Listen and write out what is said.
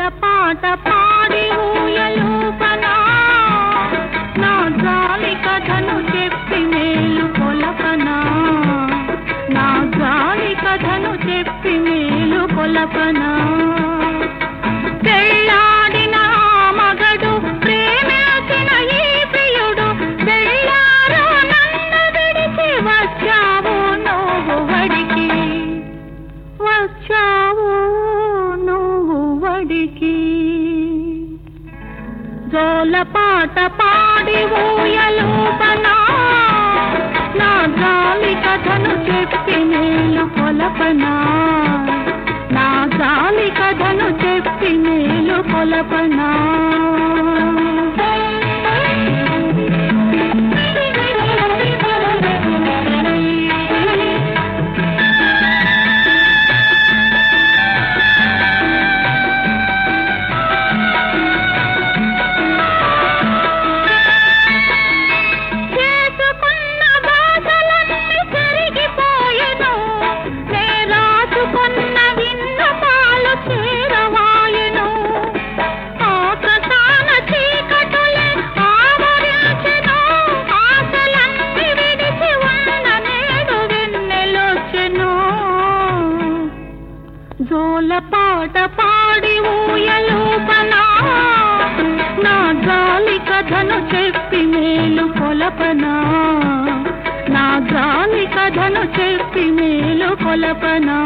పాట పాడి ఊయలూపనా నా జాలి కథను చెప్పి మేలు కొలపనా నా జాలి కథను చెప్పి మేలు కొలపనా పెళ్ళాడిన ఆ మగడు ప్రేమించిన ఈ ప్రియుడు వెళ్ళారు నన్ను విడిచి వచ్చావు నువ్వు వడికి వచ్చావు నువ్వు వడికి జోల పాట పాడి ఊయలూపనా నా జాలి కథను చెప్పి నేను కొలపనా నా జాలి కథను చెప్పి నేను కొలపనా చేసుకున్న బాధలన్నీ కరిగిపోయెను నే రాసుకున్న విన్నపాలు చేరవాయెను ఆకాశాన చీకటులే ఆవరించెను ఆశలన్నీ విడిచి ఉన్న నేడు వెన్నెలొచ్చెను జోల పాట పాడి ఊయలూపనా నా గాలి కథను చెప్పి మేలు కొలపనా నా గాలి కథను చెప్పి మేలు కొలపనా